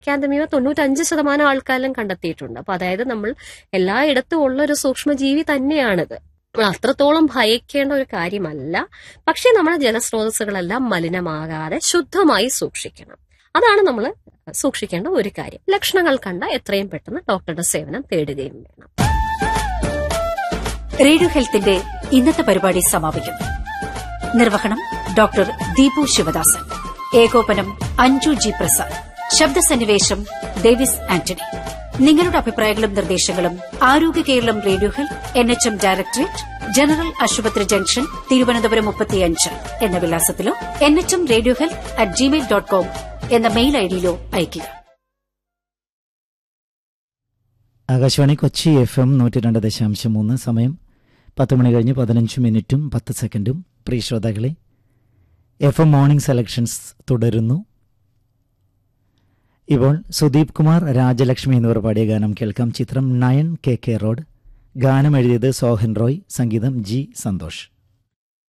കാന്തമീവ തൊണ്ണൂറ്റഞ്ച് ശതമാനം ആൾക്കാരിലും കണ്ടെത്തിയിട്ടുണ്ട് അപ്പൊ അതായത് നമ്മൾ എല്ലായിടത്തും ഉള്ള ഒരു സൂക്ഷ്മജീവി തന്നെയാണിത് അത്രത്തോളം ഭയക്കേണ്ട ഒരു കാര്യമല്ല പക്ഷേ നമ്മുടെ ജലസ്രോതസ്സുകളെല്ലാം മലിനമാകാതെ ശുദ്ധമായി സൂക്ഷിക്കണം അതാണ് നമ്മൾ സൂക്ഷിക്കേണ്ട ഒരു കാര്യം ലക്ഷണങ്ങൾ കണ്ട എത്രയും പെട്ടെന്ന് ഡോക്ടറുടെ സേവനം തേടുകയും വേണം റേഡിയോ ഹെൽത്തിന്റെ ഇന്നത്തെ പരിപാടി സമാപിക്കുന്നു നിർവഹണം ഡോക്ടർ ദീപു ശിവദാസൻ ഏകോപനം അഞ്ജു ജി പ്രസാദ് ശബ്ദസന്നിവേശം ഡേവിസ് ആന്റണി നിങ്ങളുടെ അഭിപ്രായങ്ങളും നിർദ്ദേശങ്ങളും Arogya Keralam radio health N H M directorate general ആശുപത്രി ജംഗ്ഷൻ തിരുവനന്തപുരം മുപ്പത്തിയഞ്ച് എന്ന വിലാസത്തിലോ N H M radio health at Gmail dot com എന്ന മെയിൽ ഐഡിയിലോ അയയ്ക്കുക ആകാശവാണി കൊച്ചി എഫ് എം നൂറ്റി രണ്ട് ദശാംശം മൂന്ന് സമയം പത്ത് മണി കഴിഞ്ഞ് പതിനഞ്ച് മിനിറ്റും പത്ത് സെക്കൻഡും പ്രിയ ശ്രോതാക്കളെ എഫ് എം മോർണിംഗ് സെലക്ഷൻസ് തുടരുന്നു ഇപ്പോൾ സുദീപ് കുമാർ രാജലക്ഷ്മി എന്നിവർ പാടിയ ഗാനം കേൾക്കാം ചിത്രം നയൻ കെ കെ റോഡ് ഗാനം എഴുതിയത് സോഹൻ റോയ് സംഗീതം ജി സന്തോഷ്